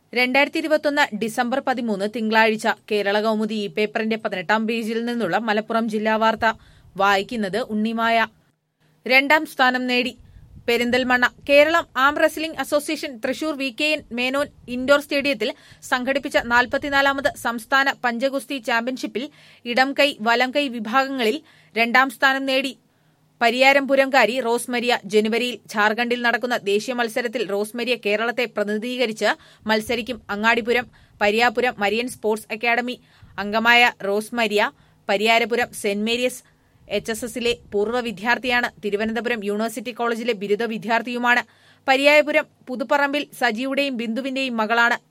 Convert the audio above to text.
രണ്ടായിരത്തി ഇരുപത്തൊന്ന് ഡിസംബർ പതിമൂന്ന് തിങ്കളാഴ്ച കേരള കൗമുദി ഈ പേപ്പറിന്റെ പതിനെട്ടാം പേജിൽ നിന്നുള്ള മലപ്പുറം ജില്ലാ വാർത്ത വായിക്കുന്നത് ഉണ്ണിമായ രണ്ടാം സ്ഥാനം നേടി Perinthalmanna Keralam arm wrestling association Thrissur V K N Menon indoor സ്റ്റേഡിയത്തിൽ സംഘടിപ്പിച്ച നാൽപ്പത്തിനാലാമത് സംസ്ഥാന പഞ്ചഗുസ്തി ചാമ്പ്യൻഷിപ്പിൽ ഇടം കൈ വലം കൈ വിഭാഗങ്ങളിൽ രണ്ടാം സ്ഥാനം നേടി പരിയാരംപുരംകാരി റോസ്മരിയ ജനുവരിയിൽ ഝാർഖണ്ഡിൽ നടക്കുന്ന ദേശീയ മത്സരത്തിൽ റോസ്മരിയ കേരളത്തെ പ്രതിനിധീകരിച്ച് മത്സരിക്കും Angadipuram Pariyapuram Marian sports academy അംഗമായ Rosmaria Pariyarapuram saint Mary's H S എസിലെ പൂർവ്വ വിദ്യാർത്ഥിയാണ് തിരുവനന്തപുരം യൂണിവേഴ്സിറ്റി കോളേജിലെ ബിരുദ വിദ്യാർത്ഥിയുമാണ് പരിയായപുരം പുതുപ്പറമ്പിൽ സജിയുടെയും ബിന്ദുവിന്റെയും മകളാണ്